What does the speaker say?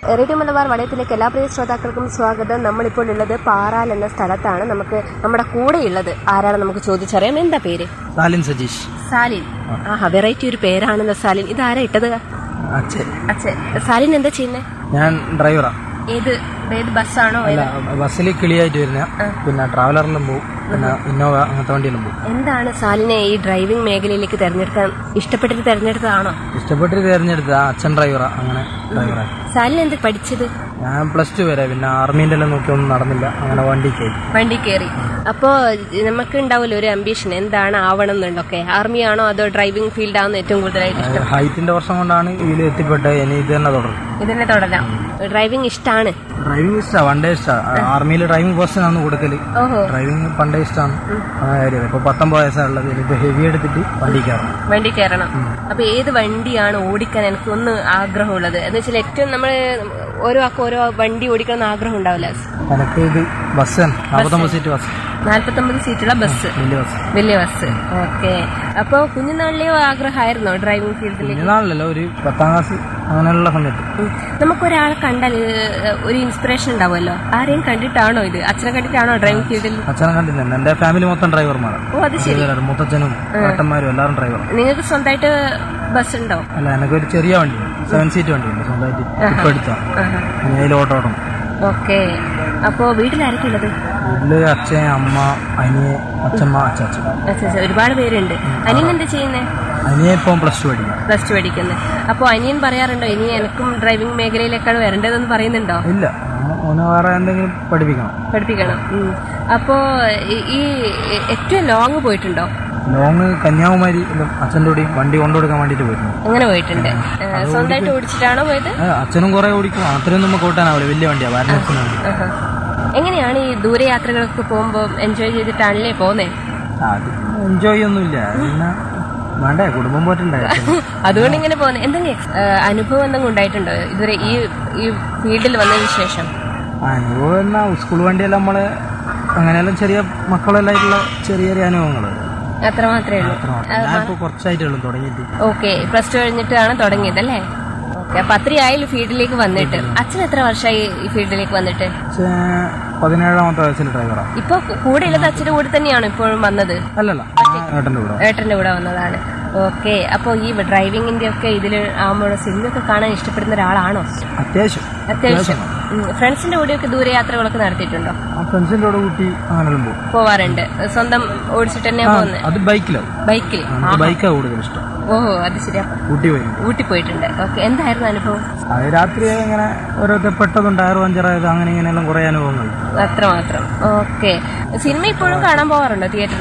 Radio Malabar വലയത്തിലേക്ക് എല്ലാ പ്രിയ ശ്രോതാക്കൾക്കും സ്വാഗതം നമ്മളിപ്പോൾ ഉള്ളത് പാറാൽ എന്ന സ്ഥലത്താണ് നമുക്ക് നമ്മുടെ കൂടെയുള്ളത് ആരാണ് നമുക്ക് ചോദിച്ചറിയാം എന്താ പേര് സാലിൻ സജീഷ് സാലിൻ ആഹാ വെറൈറ്റി ഒരു പേരാണല്ലോ സാലിൻ ഇതാരാ ഇട്ടത് അച്ഛൻ അച്ഛൻ സാലിൻ എന്താ ചെയ്യുന്നത് ഞാൻ ഡ്രൈവറാ ഏത് ഏത് ബസ്സാണോ അല്ല ബസ്സിൽ കിളിയായിട്ട് വരുന്ന പിന്നെ ട്രാവലറിലും പോകും പിന്നെ ഇന്നോവ അങ്ങനത്തെ വണ്ടിയിലും പോകും എന്താണ് സാലിനെ ഈ ഡ്രൈവിംഗ് മേഖലയിലേക്ക് തെരഞ്ഞെടുക്കാൻ ഇഷ്ടപ്പെട്ടിട്ട് തെരഞ്ഞെടുത്തതാണോ ഇഷ്ടപ്പെട്ട് തിരഞ്ഞെടുത്ത അച്ഛൻ ഡ്രൈവറാ അങ്ങനെ ഡ്രൈവറാ സാലിൻ എന്ത് പഠിച്ചത് ഞാൻ പ്ലസ് ടു വരെ പിന്നെ ആർമീൻ്റെ എല്ലാം നോക്കി ഒന്നും നടന്നില്ല അങ്ങനെ വണ്ടി കയറി വണ്ടി കയറി അപ്പോ നമുക്ക് ഉണ്ടാവില്ല ഒരു അംബിഷൻ എന്താണ് ആവണം എന്നുണ്ടൊക്കെ ആർമി ആണോ അതോ ഡ്രൈവിംഗ് ഫീൽഡ് ആണോ ഏറ്റവും കൂടുതലായിട്ട് ഇഷ്ടം ഹൈറ്റിന്റെ വർഷം കൊണ്ടാണ് ഇതിൽ എത്തിപ്പെട്ടത് ഇനി ഇത് തന്നെ തുടരും ഇതിനെ തുടരാം ഡ്രൈവിംഗ് ഇഷ്ടമാണ് ഡ്രൈവിംഗ് ഇഷ്ടമാണ് പണ്ടേ ഇഷ്ടമാണ് ആർമിയിൽ ഡ്രൈവിംഗ് പോസ്റ്റിനാണ് കൊടുക്കല് ഓഹോ ഡ്രൈവിംഗ് പണ്ടേ ഇഷ്ടമാണ് ആ കാര്യം ഇപ്പൊ പത്തൊമ്പത് വയസ്സാണുള്ളത് ഇനിയിപ്പോ ഹെവി എടുത്തിട്ട് വണ്ടി കയറണം വണ്ടി കയറണം അപ്പൊ ഏത് വണ്ടിയാണ് ഓടിക്കാൻ എനിക്ക് ഒന്ന് ആഗ്രഹമുള്ളത് എന്ന് വെച്ചാൽ ഏറ്റവും നമ്മൾ ഓരോ ആൾക്കും ഓരോ വണ്ടി ഓടിക്കണം എന്ന് ആഗ്രഹം ഉണ്ടാവില്ല എനിക്ക് ഇത് ബസ് തന്നെ നാൽപ്പത്തൊമ്പത് സീറ്റ് ബസ് നാല്പത്തൊമ്പത് സീറ്റുള്ള ബസ് വലിയ ബസ് വലിയ ബസ് ഓക്കെ അപ്പൊ കുഞ്ഞുനാളിലെ ആഗ്രഹമായിരുന്നോ ഡ്രൈവിംഗ് ഫീൽഡിലേക്ക് കുഞ്ഞുനാളിലല്ല ഒരു പത്താം ക്ലാസ് അങ്ങനെയുള്ള സമയത്ത് ഉം. നമുക്കൊരാളെ കണ്ടാൽ ഏഹ്, ഒരു ഇൻസ്പിറേഷൻ ഉണ്ടാവുമല്ലോ ആരെയും കണ്ടിട്ടാണോ ഇത് അച്ഛനെ കണ്ടിട്ടാണോ ഡ്രൈവിംഗ് ഫീൽഡിൽ അച്ഛനെ കണ്ടിട്ടുണ്ട് എന്റെ ഫാമിലി മൊത്തം ഡ്രൈവർമാരാണ് ഓ അത് ശരി എല്ലാവരും മുത്തച്ഛനും ഏട്ടന്മാരും എല്ലാവരും ഡ്രൈവർ നിങ്ങൾക്ക് സ്വന്തമായിട്ട് ബസ് ഉണ്ടോ അല്ല എനിക്കൊരു ചെറിയ വണ്ടി സെവൻ സീറ്റ് വണ്ടിയുണ്ട് സ്വന്തമായിട്ട് ഇപ്പൊ എടുത്താണ് ഇനി അതിൽ ഓട്ടോ ഓടണം ഓക്കെ അപ്പോ വീട്ടിലാരൊക്കെ ഉള്ളത് വീട്ടില് അച്ഛൻ അമ്മ അനിയ അച്ഛമ്മ അച്ചാച്ചൻ അച്ഛാ, അച്ഛാ, ഒരുപാട് പേരുണ്ട് അനിയൻ എന്താ ചെയ്യുന്നത് അനിയ ഇപ്പം പ്ലസ് ടു പഠിക്കും പ്ലസ് ടു പഠിക്കുന്നത് അപ്പോൾ അനിയൻ പറയാറുണ്ടോ ഇനി എനിക്കും ഡ്രൈവിംഗ് മേഖലയിലേക്കാണ് വരേണ്ടതെന്ന് പറയുന്നുണ്ടോ ഇല്ല ഓന് വേറെ എന്തെങ്കിലും പഠിപ്പിക്കണം പഠിപ്പിക്കണം ഉം. അപ്പോ ഈ- ഈ ഏറ്റവും ലോങ് പോയിട്ടുണ്ടോ ലോങ് കന്യാകുമാരി എല്ലാം അച്ഛൻ്റെ കൂടെയും വണ്ടി കൊണ്ടുകൊടുക്കാൻ വേണ്ടിയിട്ട് പോയിരുന്നു അങ്ങനെ പോയിട്ടുണ്ട് ഏഹ്, സ്വന്തമായിട്ട് ഓടിച്ചിട്ടാണോ പോയത് ആ, അച്ഛനും കുറെ ഓടിക്കും അത്രയും നമുക്ക് ഓട്ടാനാവില്ല വലിയ വണ്ടിയാണ് വാരണസിനാണ് ആഹാ. എങ്ങനെയാണ് ഈ ദൂരയാത്രകളൊക്കെ പോകുമ്പോൾ എൻജോയ് ചെയ്തിട്ടാണല്ലേ പോകുന്നേ അത് എൻജോയ് ഒന്നുമില്ല പിന്നെ വേണ്ടേ കുടുംബം പോറ്റണ്ടേ അതുകൊണ്ട് ഇങ്ങനെ പോകുന്നത് എന്തെങ്കിലും ex- ഏഹ്, അനുഭവം എന്തെങ്കിലും ഉണ്ടായിട്ടുണ്ടോ ഇതുവരെ ഈ ഈ ഫീൽഡിൽ വന്നതിന് ശേഷം അനുഭവം എന്നാ സ്കൂൾ വണ്ടിയെല്ലാം നമ്മള് അങ്ങനെയെല്ലാം ചെറിയ മക്കളെല്ലാം ആയിട്ടുള്ള ചെറിയ ചെറിയ അനുഭവങ്ങൾ അത്ര മാത്രമേ ഉള്ളൂ ഞാനിപ്പോ കുറച്ചായിട്ടേ ഉള്ളൂ തുടങ്ങിയിട്ട് ഓക്കെ പ്ലസ് ടു കഴിഞ്ഞിട്ടാണ് തുടങ്ങിയത് അല്ലേ ഓക്കെ അപ്പൊ അത്രയായാലും ഫീൽഡിലേക്ക് വന്നിട്ട് അച്ഛൻ എത്ര വർഷമായി ഈ ഫീൽഡിലേക്ക് വന്നിട്ട് അച്ഛൻ പതിനേഴാമത്തെ വയസ്സിൽ ഡ്രൈവറാണ് ഇപ്പൊ കൂടെ ഉള്ളത് അച്ഛന്റെ കൂടെ തന്നെയാണ് ഇപ്പോഴും വന്നത് അല്ലല്ല ഏട്ടൻ്റെ കൂടെ ഏട്ടന്റെ കൂടെ വന്നതാണ് ഓക്കെ അപ്പോൾ ഈ ഡ്രൈവിങ്ങിന്റെ ഒക്കെ ഇതിൽ ആകുമ്പോൾ സിനിമയൊക്കെ കാണാൻ ഇഷ്ടപ്പെടുന്ന ഒരാളാണോ അത്യാവശ്യം അത്യാവശ്യം ഫ്രണ്ട്സിന്റെ കൂടെയൊക്കെ ദൂരയാത്രകളൊക്കെ നടത്തിയിട്ടുണ്ടോ ആ ഫ്രണ്ട്സിൻ്റെ കൂടെ കൂട്ടി അങ്ങനെല്ലാം പോകും പോവാറുണ്ട് സ്വന്തം ഓടിച്ചിട്ട് തന്നെയാ പോകുന്നത് അത് ബൈക്കിലാവും ബൈക്കിൽ നമുക്ക് ബൈക്കാണ് കൂടുതൽ ഇഷ്ടം ഓഹോ അത് ശരിയാ ഊട്ടി പോയി ഊട്ടി പോയിട്ടുണ്ട് ഓക്കെ എന്തായിരുന്നു അനുഭവം അത് രാത്രി ഇങ്ങനെ ഓരോരുത്തർ പെട്ടതും ടയർ പഞ്ചറായത് അങ്ങനെ ഇങ്ങനെയെല്ലാം കുറേ അനുഭവങ്ങൾ അത്രമാത്രം ഓക്കെ സിനിമ ഇപ്പോഴും കാണാൻ പോവാറുണ്ടോ തിയേറ്ററിൽ